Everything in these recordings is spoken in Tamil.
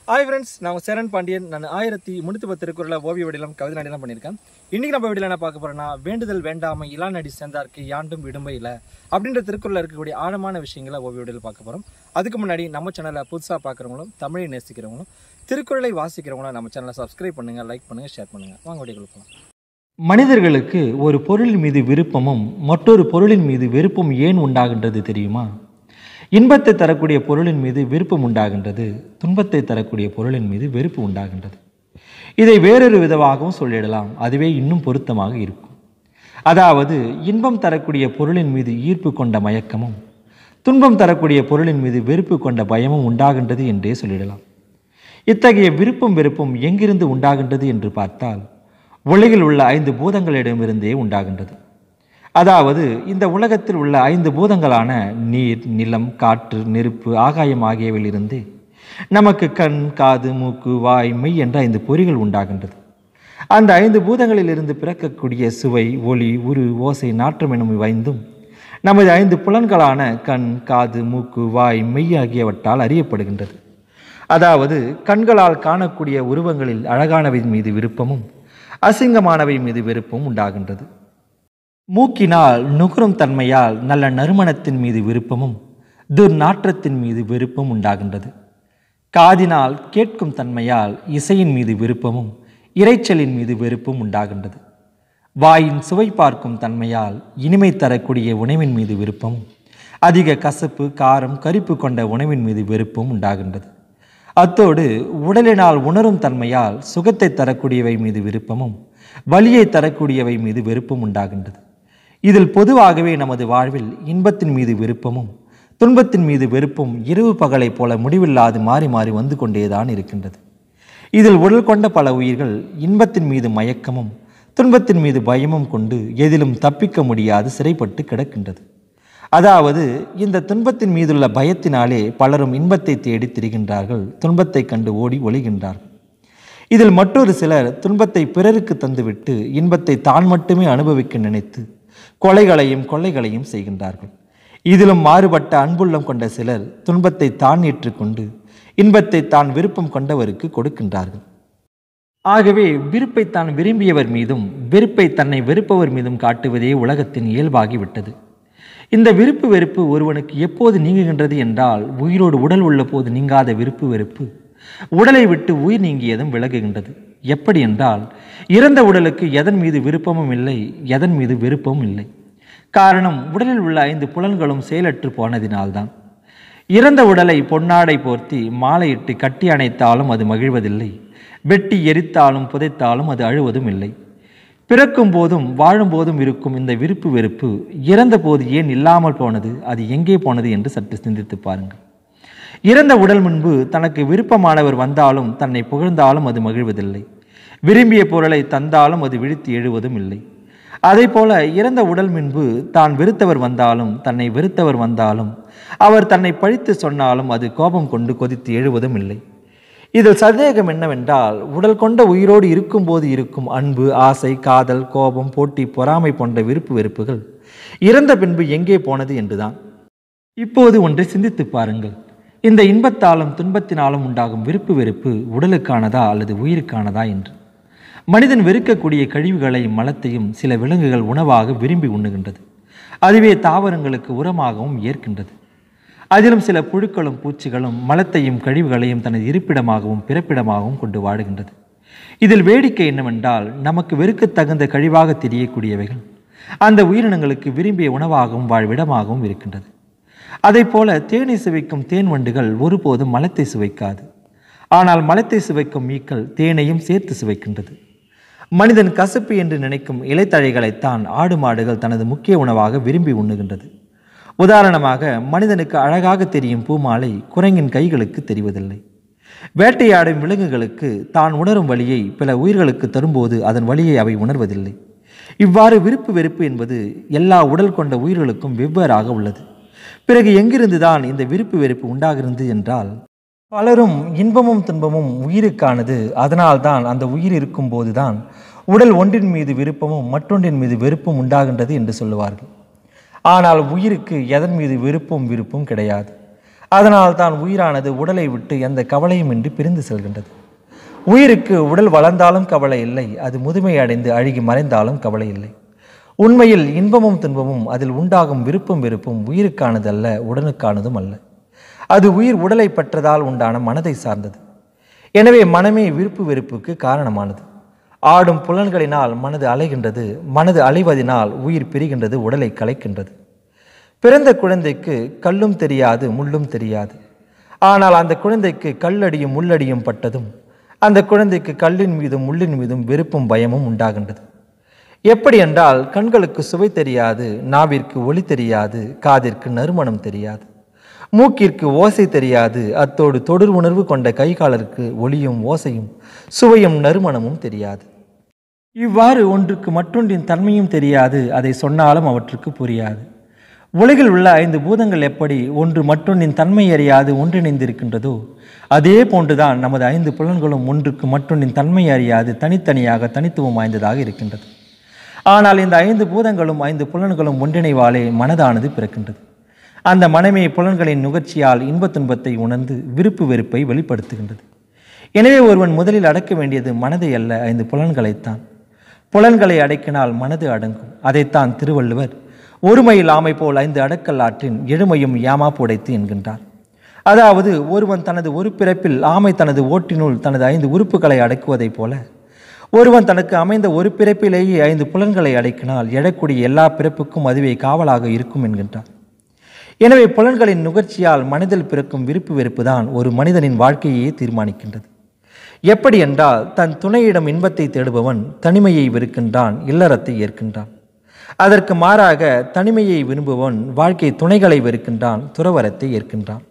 ஹாய் ஃப்ரெண்ட்ஸ் நான் உங்க சேரன் பாண்டியன் நான் ஆயிரத்தி முன்னூற்றி பத்து திருக்குறள ஓவிய வடிலம் கவிதை நடிலாம் பண்ணியிருக்கேன் இன்னைக்கு நம்ம வீடியோவில் என்ன பார்க்க போறோம்னா வேண்டுதல் வேண்டாமை இளாநடி சேர்ந்தார்க்கு யாண்டும் விடுமை இல்லை அப்படின்ற திருக்குறளில் இருக்கக்கூடிய ஆழமான விஷயங்களை ஓவிய வடிவில் பார்க்க போகிறோம் அதுக்கு முன்னாடி நம்ம சேனலை புதுசாக பார்க்குறவங்களும் தமிழை நேசிக்கிறவங்களும் திருக்குறளை வாசிக்கிறவங்களும் நம்ம சேனலை சப்ஸ்கிரைப் பண்ணுங்க லைக் பண்ணுங்க ஷேர் பண்ணுங்க வாங்க வீடியோ போகலாம் மனிதர்களுக்கு ஒரு பொருளின் மீது விருப்பமும் மற்றொரு பொருளின் மீது வெறுப்பும் ஏன் உண்டாகின்றது தெரியுமா இன்பத்தை தரக்கூடிய பொருளின் மீது விருப்பம் உண்டாகின்றது துன்பத்தை தரக்கூடிய பொருளின் மீது வெறுப்பு உண்டாகின்றது இதை வேறொரு விதமாகவும் சொல்லிடலாம் அதுவே இன்னும் பொருத்தமாக இருக்கும் அதாவது இன்பம் தரக்கூடிய பொருளின் மீது ஈர்ப்பு கொண்ட மயக்கமும் துன்பம் தரக்கூடிய பொருளின் மீது வெறுப்பு கொண்ட பயமும் உண்டாகின்றது என்றே சொல்லிடலாம் இத்தகைய விருப்பம் வெறுப்பும் எங்கிருந்து உண்டாகின்றது என்று பார்த்தால் உலகில் உள்ள ஐந்து பூதங்களிடமிருந்தே உண்டாகின்றது அதாவது இந்த உலகத்தில் உள்ள ஐந்து பூதங்களான நீர் நிலம் காற்று நெருப்பு ஆகாயம் ஆகியவையிலிருந்து நமக்கு கண் காது மூக்கு வாய் மெய் என்ற ஐந்து பொறிகள் உண்டாகின்றது அந்த ஐந்து பூதங்களிலிருந்து பிறக்கக்கூடிய சுவை ஒளி உரு ஓசை நாற்றம் எனும் இவைந்தும் நமது ஐந்து புலன்களான கண் காது மூக்கு வாய் மெய் ஆகியவற்றால் அறியப்படுகின்றது அதாவது கண்களால் காணக்கூடிய உருவங்களில் அழகானவை மீது விருப்பமும் அசிங்கமானவை மீது வெறுப்பும் உண்டாகின்றது மூக்கினால் நுகரும் தன்மையால் நல்ல நறுமணத்தின் மீது விருப்பமும் துர்நாற்றத்தின் மீது வெறுப்பும் உண்டாகின்றது காதினால் கேட்கும் தன்மையால் இசையின் மீது விருப்பமும் இரைச்சலின் மீது வெறுப்பும் உண்டாகின்றது வாயின் சுவை பார்க்கும் தன்மையால் இனிமை தரக்கூடிய உணவின் மீது விருப்பமும் அதிக கசப்பு காரம் கரிப்பு கொண்ட உணவின் மீது வெறுப்பும் உண்டாகின்றது அத்தோடு உடலினால் உணரும் தன்மையால் சுகத்தை தரக்கூடியவை மீது விருப்பமும் வலியை தரக்கூடியவை மீது வெறுப்பும் உண்டாகின்றது இதில் பொதுவாகவே நமது வாழ்வில் இன்பத்தின் மீது விருப்பமும் துன்பத்தின் மீது வெறுப்பும் இரவு பகலைப் போல முடிவில்லாது மாறி மாறி வந்து கொண்டேதான் இருக்கின்றது இதில் உடல் கொண்ட பல உயிர்கள் இன்பத்தின் மீது மயக்கமும் துன்பத்தின் மீது பயமும் கொண்டு எதிலும் தப்பிக்க முடியாது சிறைப்பட்டு கிடக்கின்றது அதாவது இந்த துன்பத்தின் மீதுள்ள பயத்தினாலே பலரும் இன்பத்தை தேடி திரிகின்றார்கள் துன்பத்தை கண்டு ஓடி ஒளிகின்றார்கள் இதில் மற்றொரு சிலர் துன்பத்தை பிறருக்கு தந்துவிட்டு இன்பத்தை தான் மட்டுமே அனுபவிக்க நினைத்து கொலைகளையும் கொள்ளைகளையும் செய்கின்றார்கள் இதிலும் மாறுபட்ட அன்புள்ளம் கொண்ட சிலர் துன்பத்தை தான் ஏற்றுக்கொண்டு இன்பத்தை தான் விருப்பம் கொண்டவருக்கு கொடுக்கின்றார்கள் ஆகவே விருப்பை தான் விரும்பியவர் மீதும் வெறுப்பை தன்னை வெறுப்பவர் மீதும் காட்டுவதே உலகத்தின் இயல்பாகிவிட்டது இந்த விருப்பு வெறுப்பு ஒருவனுக்கு எப்போது நீங்குகின்றது என்றால் உயிரோடு உடல் உள்ள போது நீங்காத விருப்பு வெறுப்பு உடலை விட்டு உயிர் நீங்கியதும் விலகுகின்றது எப்படி என்றால் இறந்த உடலுக்கு எதன் மீது விருப்பமும் இல்லை எதன் மீது வெறுப்பமும் இல்லை காரணம் உடலில் உள்ள ஐந்து புலன்களும் செயலற்று போனதினால்தான் இறந்த உடலை பொன்னாடை போர்த்தி மாலையிட்டு கட்டி அணைத்தாலும் அது மகிழ்வதில்லை வெட்டி எரித்தாலும் புதைத்தாலும் அது அழுவதும் இல்லை பிறக்கும் போதும் வாழும் போதும் இருக்கும் இந்த விருப்பு வெறுப்பு இறந்த போது ஏன் இல்லாமல் போனது அது எங்கே போனது என்று சற்று சிந்தித்து பாருங்கள் இறந்த உடல் முன்பு தனக்கு விருப்பமானவர் வந்தாலும் தன்னை புகழ்ந்தாலும் அது மகிழ்வதில்லை விரும்பிய பொருளை தந்தாலும் அது விழித்து எழுவதும் இல்லை அதே போல இறந்த உடல் முன்பு தான் வெறுத்தவர் வந்தாலும் தன்னை வெறுத்தவர் வந்தாலும் அவர் தன்னை பழித்து சொன்னாலும் அது கோபம் கொண்டு கொதித்து எழுவதும் இல்லை இதில் சந்தேகம் என்னவென்றால் உடல் கொண்ட உயிரோடு இருக்கும்போது இருக்கும் அன்பு ஆசை காதல் கோபம் போட்டி பொறாமை போன்ற விருப்பு வெறுப்புகள் இறந்த பின்பு எங்கே போனது என்றுதான் இப்போது ஒன்றை சிந்தித்து பாருங்கள் இந்த இன்பத்தாலும் துன்பத்தினாலும் உண்டாகும் விருப்பு வெறுப்பு உடலுக்கானதா அல்லது உயிருக்கானதா என்று மனிதன் வெறுக்கக்கூடிய கழிவுகளையும் மலத்தையும் சில விலங்குகள் உணவாக விரும்பி உண்ணுகின்றது அதுவே தாவரங்களுக்கு உரமாகவும் ஏற்கின்றது அதிலும் சில புழுக்களும் பூச்சிகளும் மலத்தையும் கழிவுகளையும் தனது இருப்பிடமாகவும் பிறப்பிடமாகவும் கொண்டு வாடுகின்றது இதில் வேடிக்கை என்னவென்றால் நமக்கு வெறுக்கத் தகுந்த கழிவாக தெரியக்கூடியவைகள் அந்த உயிரினங்களுக்கு விரும்பிய உணவாகவும் வாழ்விடமாகவும் இருக்கின்றது அதை போல தேனை சுவைக்கும் தேன் வண்டுகள் ஒருபோதும் மலத்தை சுவைக்காது ஆனால் மலத்தை சுவைக்கும் மீக்கள் தேனையும் சேர்த்து சுவைக்கின்றது மனிதன் கசப்பு என்று நினைக்கும் இலைத்தழைகளைத்தான் ஆடு மாடுகள் தனது முக்கிய உணவாக விரும்பி உண்ணுகின்றது உதாரணமாக மனிதனுக்கு அழகாக தெரியும் பூமாலை குரங்கின் கைகளுக்கு தெரிவதில்லை வேட்டையாடும் விலங்குகளுக்கு தான் உணரும் வழியை பல உயிர்களுக்கு தரும்போது அதன் வழியை அவை உணர்வதில்லை இவ்வாறு விருப்பு வெறுப்பு என்பது எல்லா உடல் கொண்ட உயிர்களுக்கும் வெவ்வேறாக உள்ளது பிறகு எங்கிருந்துதான் இந்த விருப்பு வெறுப்பு உண்டாகிறது என்றால் பலரும் இன்பமும் துன்பமும் உயிருக்கானது அதனால்தான் அந்த உயிர் இருக்கும்போதுதான் உடல் ஒன்றின் மீது விருப்பமும் மற்றொன்றின் மீது வெறுப்பும் உண்டாகின்றது என்று சொல்லுவார்கள் ஆனால் உயிருக்கு எதன் மீது விருப்பம் விருப்பும் கிடையாது அதனால் தான் உயிரானது உடலை விட்டு எந்த கவலையுமின்றி பிரிந்து செல்கின்றது உயிருக்கு உடல் வளர்ந்தாலும் கவலை இல்லை அது முதுமை அடைந்து அழுகி மறைந்தாலும் கவலை இல்லை உண்மையில் இன்பமும் துன்பமும் அதில் உண்டாகும் விருப்பம் வெறுப்பும் உயிருக்கானதல்ல உடனுக்கானதும் அல்ல அது உயிர் உடலை பெற்றதால் உண்டான மனதை சார்ந்தது எனவே மனமே விருப்பு வெறுப்புக்கு காரணமானது ஆடும் புலன்களினால் மனது அலைகின்றது மனது அலைவதினால் உயிர் பிரிகின்றது உடலை கலைக்கின்றது பிறந்த குழந்தைக்கு கல்லும் தெரியாது முள்ளும் தெரியாது ஆனால் அந்த குழந்தைக்கு கல்லடியும் முள்ளடியும் பட்டதும் அந்த குழந்தைக்கு கல்லின் மீதும் முள்ளின் மீதும் வெறுப்பும் பயமும் உண்டாகின்றது எப்படி என்றால் கண்களுக்கு சுவை தெரியாது நாவிற்கு ஒளி தெரியாது காதிற்கு நறுமணம் தெரியாது மூக்கிற்கு ஓசை தெரியாது அத்தோடு தொடர் உணர்வு கொண்ட கைகாலருக்கு ஒளியும் ஓசையும் சுவையும் நறுமணமும் தெரியாது இவ்வாறு ஒன்றுக்கு மற்றொன்றின் தன்மையும் தெரியாது அதை சொன்னாலும் அவற்றுக்கு புரியாது உலகில் உள்ள ஐந்து பூதங்கள் எப்படி ஒன்று மற்றொன்றின் தன்மை அறியாது ஒன்றிணைந்திருக்கின்றதோ அதே போன்றுதான் நமது ஐந்து புலன்களும் ஒன்றுக்கு மற்றொன்றின் தன்மை அறியாது தனித்தனியாக தனித்துவம் வாய்ந்ததாக இருக்கின்றது ஆனால் இந்த ஐந்து பூதங்களும் ஐந்து புலன்களும் ஒன்றிணைவாலே மனதானது பிறக்கின்றது அந்த மனமே புலன்களின் நுகர்ச்சியால் இன்பத் துன்பத்தை உணர்ந்து விருப்பு வெறுப்பை வெளிப்படுத்துகின்றது எனவே ஒருவன் முதலில் அடக்க வேண்டியது மனதை அல்ல ஐந்து புலன்களைத்தான் புலன்களை அடக்கினால் மனது அடங்கும் அதைத்தான் திருவள்ளுவர் ஒருமையில் ஆமை போல் ஐந்து அடக்கல் ஆற்றின் எழுமையும் ஏமா புடைத்து என்கின்றார் அதாவது ஒருவன் தனது ஒரு பிறப்பில் ஆமை தனது ஓட்டினுள் தனது ஐந்து உறுப்புகளை அடக்குவதைப் போல ஒருவன் தனக்கு அமைந்த ஒரு பிறப்பிலேயே ஐந்து புலன்களை அடக்கினால் எழக்கூடிய எல்லா பிறப்புக்கும் அதுவே காவலாக இருக்கும் என்கின்றார் எனவே புலன்களின் நுகர்ச்சியால் மனதில் பிறக்கும் விருப்பு வெறுப்பு தான் ஒரு மனிதனின் வாழ்க்கையே தீர்மானிக்கின்றது எப்படி என்றால் தன் துணையிடம் இன்பத்தை தேடுபவன் தனிமையை வெறுக்கின்றான் இல்லறத்தை ஏற்கின்றான் அதற்கு மாறாக தனிமையை விரும்புபவன் வாழ்க்கை துணைகளை வெறுக்கின்றான் துறவரத்தை ஏற்கின்றான்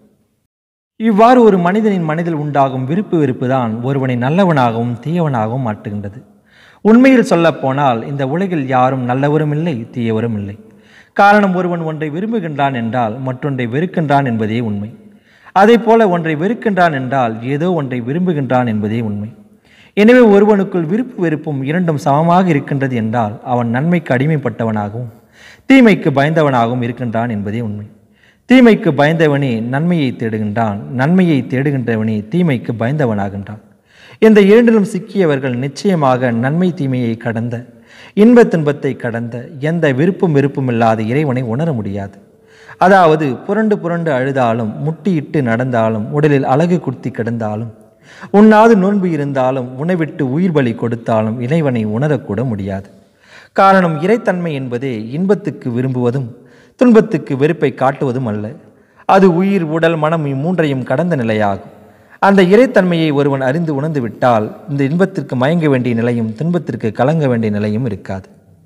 இவ்வாறு ஒரு மனிதனின் மனதில் உண்டாகும் விருப்பு வெறுப்பு தான் ஒருவனை நல்லவனாகவும் தீயவனாகவும் மாற்றுகின்றது உண்மையில் சொல்லப்போனால் இந்த உலகில் யாரும் நல்லவரும் இல்லை தீயவரும் இல்லை காரணம் ஒருவன் ஒன்றை விரும்புகின்றான் என்றால் மற்றொன்றை வெறுக்கின்றான் என்பதே உண்மை அதே போல ஒன்றை வெறுக்கின்றான் என்றால் ஏதோ ஒன்றை விரும்புகின்றான் என்பதே உண்மை எனவே ஒருவனுக்குள் விருப்பு வெறுப்பும் இரண்டும் சமமாக இருக்கின்றது என்றால் அவன் நன்மைக்கு அடிமைப்பட்டவனாகவும் தீமைக்கு பயந்தவனாகவும் இருக்கின்றான் என்பதே உண்மை தீமைக்கு பயந்தவனே நன்மையை தேடுகின்றான் நன்மையை தேடுகின்றவனே தீமைக்கு பயந்தவனாகின்றான் இந்த இரண்டிலும் சிக்கியவர்கள் நிச்சயமாக நன்மை தீமையை கடந்த இன்பத் துன்பத்தை கடந்த எந்த விருப்பும் வெறுப்பும் இல்லாத இறைவனை உணர முடியாது அதாவது புரண்டு புரண்டு அழுதாலும் முட்டியிட்டு நடந்தாலும் உடலில் அழகு குர்த்தி கிடந்தாலும் உண்ணாது நோன்பு இருந்தாலும் உணவிட்டு உயிர் பலி கொடுத்தாலும் இறைவனை உணரக்கூட முடியாது காரணம் இறைத்தன்மை என்பதே இன்பத்துக்கு விரும்புவதும் துன்பத்துக்கு வெறுப்பை காட்டுவதும் அல்ல அது உயிர் உடல் மனம் இம்மூன்றையும் கடந்த நிலையாகும் அந்த இறைத்தன்மையை ஒருவன் அறிந்து உணர்ந்து விட்டால் இந்த இன்பத்திற்கு மயங்க வேண்டிய நிலையும் துன்பத்திற்கு கலங்க வேண்டிய நிலையும் இருக்காது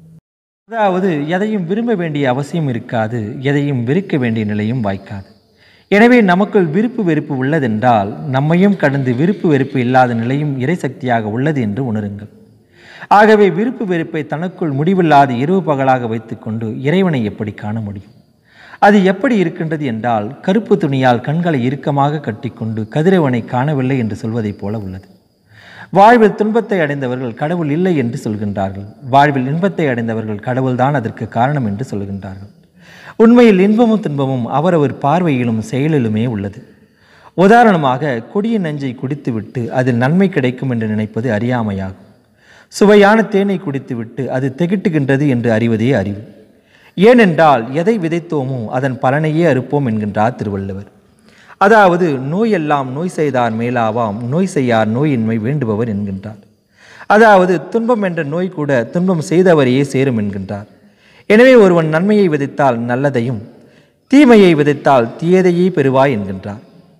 அதாவது எதையும் விரும்ப வேண்டிய அவசியம் இருக்காது எதையும் வெறுக்க வேண்டிய நிலையும் வாய்க்காது எனவே நமக்குள் விருப்பு வெறுப்பு உள்ளதென்றால் நம்மையும் கடந்து விருப்பு வெறுப்பு இல்லாத நிலையும் இறைசக்தியாக உள்ளது என்று உணருங்கள் ஆகவே விருப்பு வெறுப்பை தனக்குள் முடிவில்லாத இரவு பகலாக வைத்துக்கொண்டு இறைவனை எப்படி காண முடியும் அது எப்படி இருக்கின்றது என்றால் கருப்பு துணியால் கண்களை இறுக்கமாக கட்டிக்கொண்டு கதிரவனை காணவில்லை என்று சொல்வதைப் போல உள்ளது வாழ்வில் துன்பத்தை அடைந்தவர்கள் கடவுள் இல்லை என்று சொல்கின்றார்கள் வாழ்வில் இன்பத்தை அடைந்தவர்கள் கடவுள்தான் அதற்கு காரணம் என்று சொல்கின்றார்கள் உண்மையில் இன்பமும் துன்பமும் அவரவர் பார்வையிலும் செயலிலுமே உள்ளது உதாரணமாக கொடிய நஞ்சை குடித்துவிட்டு அதில் நன்மை கிடைக்கும் என்று நினைப்பது அறியாமையாகும் சுவையான தேனை குடித்துவிட்டு அது திகட்டுகின்றது என்று அறிவதே அறிவு ஏனென்றால் எதை விதைத்தோமோ அதன் பலனையே அறுப்போம் என்கின்றார் திருவள்ளுவர் அதாவது நோயெல்லாம் நோய் செய்தார் மேலாவாம் நோய் செய்யார் நோயின்மை வேண்டுபவர் என்கின்றார் அதாவது துன்பம் என்ற நோய் கூட துன்பம் செய்தவரையே சேரும் என்கின்றார் எனவே ஒருவன் நன்மையை விதைத்தால் நல்லதையும் தீமையை விதைத்தால் தீயதையே பெறுவாய் என்கின்றார்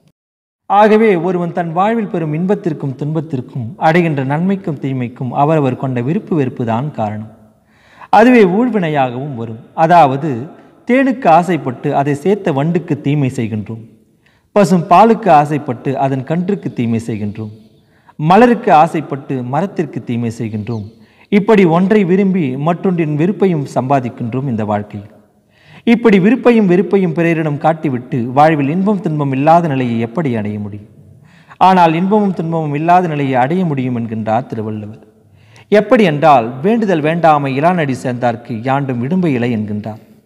ஆகவே ஒருவன் தன் வாழ்வில் பெறும் இன்பத்திற்கும் துன்பத்திற்கும் அடைகின்ற நன்மைக்கும் தீமைக்கும் அவரவர் கொண்ட விருப்பு வெறுப்பு தான் காரணம் அதுவே ஊழ்வினையாகவும் வரும் அதாவது தேனுக்கு ஆசைப்பட்டு அதை சேர்த்த வண்டுக்கு தீமை செய்கின்றோம் பசும் பாலுக்கு ஆசைப்பட்டு அதன் கன்றுக்கு தீமை செய்கின்றோம் மலருக்கு ஆசைப்பட்டு மரத்திற்கு தீமை செய்கின்றோம் இப்படி ஒன்றை விரும்பி மற்றொன்றின் வெறுப்பையும் சம்பாதிக்கின்றோம் இந்த வாழ்க்கையில் இப்படி விருப்பையும் வெறுப்பையும் பிறரிடம் காட்டிவிட்டு வாழ்வில் இன்பம் துன்பம் இல்லாத நிலையை எப்படி அடைய முடியும் ஆனால் இன்பமும் துன்பமும் இல்லாத நிலையை அடைய முடியும் என்கின்றார் திருவள்ளுவர் எப்படி என்றால் வேண்டுதல் வேண்டாமை இளாநடி சேர்ந்தார்க்கு யாண்டும் இடும்பை இலை என்கின்றார்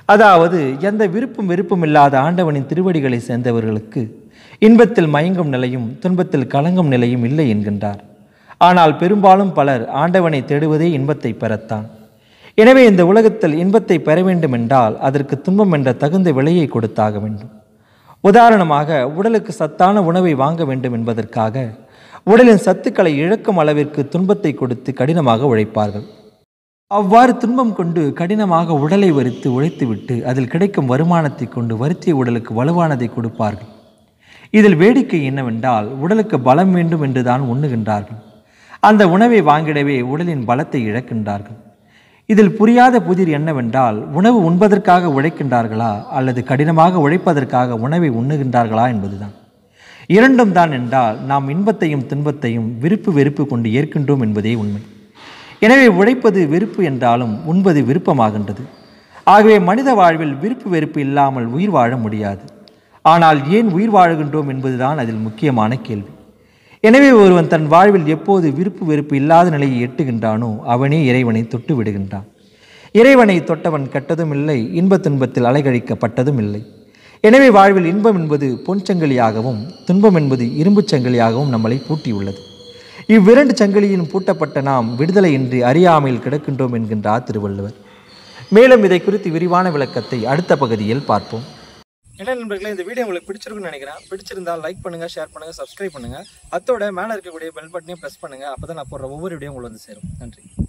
அதாவது எந்த விருப்பம் வெறுப்பும் இல்லாத ஆண்டவனின் திருவடிகளை சேர்ந்தவர்களுக்கு இன்பத்தில் மயங்கும் நிலையும் துன்பத்தில் கலங்கும் நிலையும் இல்லை என்கின்றார் ஆனால் பெரும்பாலும் பலர் ஆண்டவனை தேடுவதே இன்பத்தை பெறத்தான் எனவே இந்த உலகத்தில் இன்பத்தை பெற வேண்டும் என்றால் அதற்கு துன்பம் என்ற தகுந்த விலையை கொடுத்தாக வேண்டும் உதாரணமாக உடலுக்கு சத்தான உணவை வாங்க வேண்டும் என்பதற்காக உடலின் சத்துக்களை இழக்கும் அளவிற்கு துன்பத்தை கொடுத்து கடினமாக உழைப்பார்கள் அவ்வாறு துன்பம் கொண்டு கடினமாக உடலை வரித்து உழைத்துவிட்டு அதில் கிடைக்கும் வருமானத்தை கொண்டு வருத்திய உடலுக்கு வலுவானதை கொடுப்பார்கள் இதில் வேடிக்கை என்னவென்றால் உடலுக்கு பலம் வேண்டும் என்றுதான் உண்ணுகின்றார்கள் அந்த உணவை வாங்கிடவே உடலின் பலத்தை இழக்கின்றார்கள் இதில் புரியாத புதிர் என்னவென்றால் உணவு உண்பதற்காக உழைக்கின்றார்களா அல்லது கடினமாக உழைப்பதற்காக உணவை உண்ணுகின்றார்களா என்பதுதான் இரண்டும் தான் என்றால் நாம் இன்பத்தையும் துன்பத்தையும் விருப்பு வெறுப்பு கொண்டு ஏற்கின்றோம் என்பதே உண்மை எனவே உழைப்பது வெறுப்பு என்றாலும் உண்பது விருப்பமாகின்றது ஆகவே மனித வாழ்வில் விருப்பு வெறுப்பு இல்லாமல் உயிர் வாழ முடியாது ஆனால் ஏன் உயிர் வாழுகின்றோம் என்பதுதான் அதில் முக்கியமான கேள்வி எனவே ஒருவன் தன் வாழ்வில் எப்போது விருப்பு வெறுப்பு இல்லாத நிலையை எட்டுகின்றானோ அவனே இறைவனை தொட்டு விடுகின்றான் இறைவனை தொட்டவன் கெட்டதும் இல்லை இன்ப துன்பத்தில் அலைகழிக்கப்பட்டதும் இல்லை எனவே வாழ்வில் இன்பம் என்பது பொன் சங்கிலியாகவும் துன்பம் என்பது இரும்புச் சங்கிலியாகவும் நம்மளை பூட்டியுள்ளது இவ்விரண்டு சங்கிலியின் பூட்டப்பட்ட நாம் விடுதலையின்றி அறியாமையில் கிடக்கின்றோம் என்கின்றார் திருவள்ளுவர் மேலும் இதை குறித்து விரிவான விளக்கத்தை அடுத்த பகுதியில் பார்ப்போம் என்ன நண்பர்களே இந்த வீடியோ உங்களுக்கு பிடிச்சிருக்குன்னு நினைக்கிறேன் பிடிச்சிருந்தா லைக் பண்ணுங்க ஷேர் பண்ணுங்க சப்ஸ்கிரைப் பண்ணுங்க அத்தோட மேலே இருக்கக்கூடிய பெல் பட்டனையும் ப்ரெஸ் பண்ணுங்க அப்பதான் நான் போடுற ஒவ்வொரு வீடியோ உங்களுக்கு வந்து சேரும் நன்றி